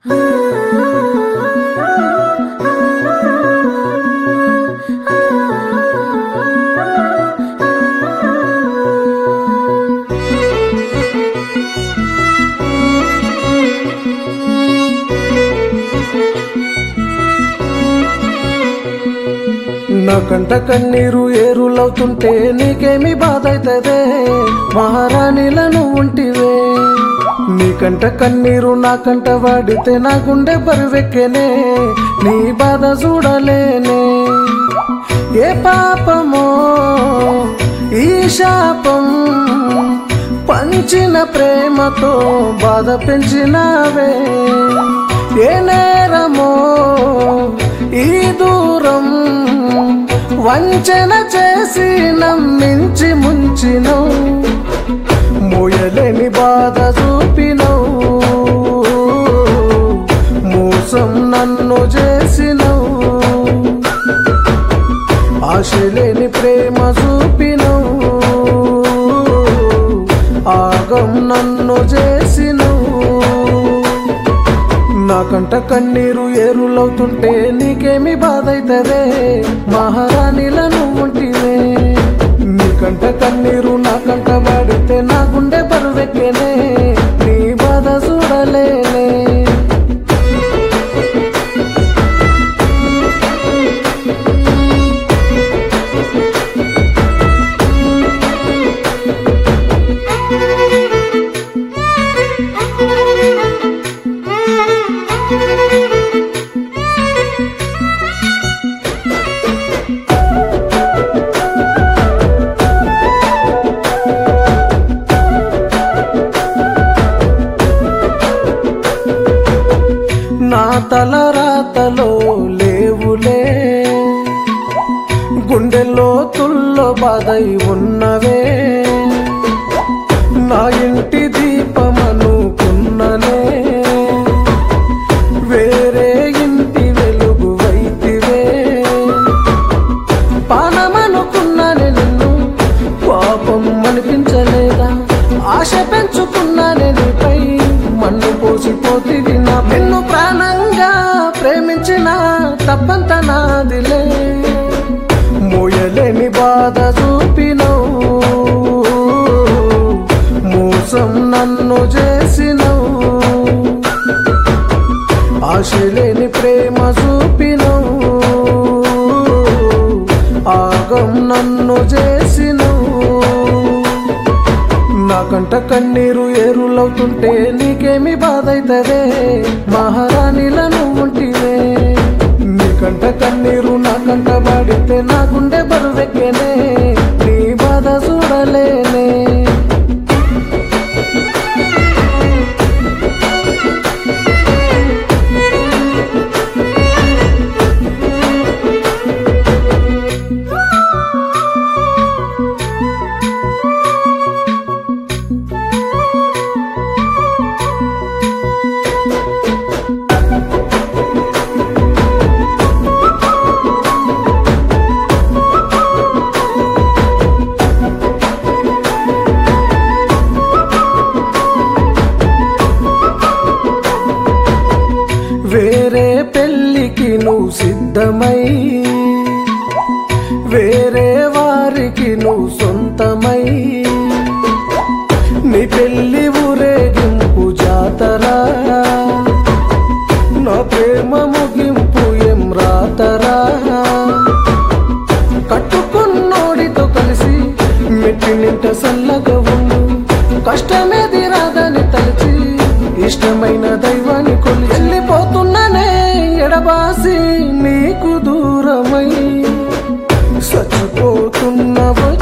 నా కంట కన్నీరు ఏరులవుతుంటే నీకేమి బాధ అవుతుందే మహారాణిలను ఉంటివే నీ కంట కన్నీరు నా కంట వాడితే నా గుండె బరువెక్కేనే నీ బాధ చూడలేనే ఏ పాపమో ఈ శాపం పంచిన ప్రేమతో బాధ పెంచినావే ఏ నేరమో ఈ దూరం వంచన చేసి నమ్మించి ముంచినవు మోయలేని బాధ చూపినవు మోసం నన్ను చేసినవు ఆశలేని ప్రేమ చూపినవు ఆగం నన్ను చేసినవు నాకంట కన్నీరు ఏరులవుతుంటే నీకేమి బాధ అవుతుందే మహారాణిలను ఉంటివే నీకంట కన్నీరు నాకంట వాడితే నా గుండె బరువెక్కేనే నీ బాధ చూడలేనే నా తల రాతలో లేవులే గుండెల్లో తుల్లో బాధై ఉన్నవే నా ఇంటి దీపమనుకున్ననే వేరే ఇంటి వెలుగు వైతివే పానమనుకున్నానే నిన్ను పాపం అనిపించలేదా ఆశ పెంచుకున్నానే నీపై మన్ను పోసిపోతివి నా నిన్ను ప్రాణంగా ప్రేమించిన తప్పంత నాదిలే మోయలేని బాధ చూపినవు మోసం నన్ను చేసినవు ఆశలేని ప్రేమ చూపినవు ఆగం నన్ను చేసినవు నాకంట కన్నీరు ఏరులవుతుంటే నీకేమి బాధ అవుతుందే మహారాణిలను ఉంటివే నీకంట కన్నీరు నాకంట వాడితే నా గుండె బరువెక్కేనే నీ బాధ చూడలేనే వేరే పెళ్ళికి నువ్వు సిద్ధమై వేరే వారికి నువ్వు సొంతమై నీ పెళ్లి ఊరేగింపు జాతరా నా ప్రేమ ముగింపు ఏం రాతరా కట్టుకున్నోడితో కలిసి మెట్టి నింట సల్లగా ఉండు కష్టమేది రాదని తలచి ఇష్టమైన దైవాన్ని కొలి వెళ్ళిపోతున్నానే ఎడబాసి నీకు దూరమై చచ్చిపోతున్న